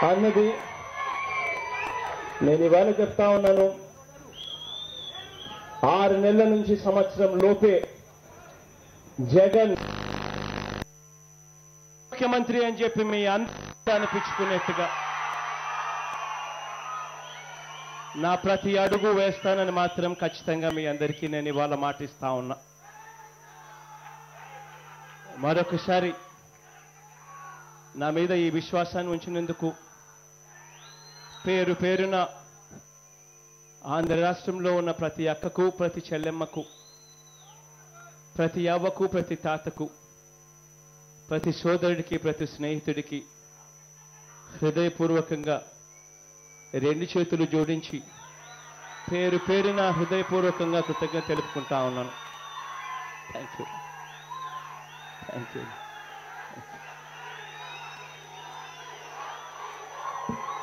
అన్నది నేను ఇవాళ చెప్తా ఉన్నాను ఆరు నెలల నుంచి సంవత్సరం లోపే జగన్ ముఖ్యమంత్రి అని చెప్పి మీ అందరూ అనిపించుకునేట్టుగా నా ప్రతి అడుగు వేస్తానని మాత్రం ఖచ్చితంగా మీ అందరికీ నేను ఇవాళ మాటిస్తా ఉన్నా మరొకసారి నా మీద ఈ విశ్వాసాన్ని ఉంచినందుకు పేరు పేరున ఆంధ్ర రాష్ట్రంలో ఉన్న ప్రతి అక్కకు ప్రతి చెల్లెమ్మకు ప్రతి అవ్వకు ప్రతి తాతకు ప్రతి సోదరుడికి ప్రతి స్నేహితుడికి హృదయపూర్వకంగా రెండు చేతులు జోడించి పేరు పేరున హృదయపూర్వకంగా కృతజ్ఞత తెలుపుకుంటా ఉన్నాను థ్యాంక్ యూ థ్యాంక్ యూ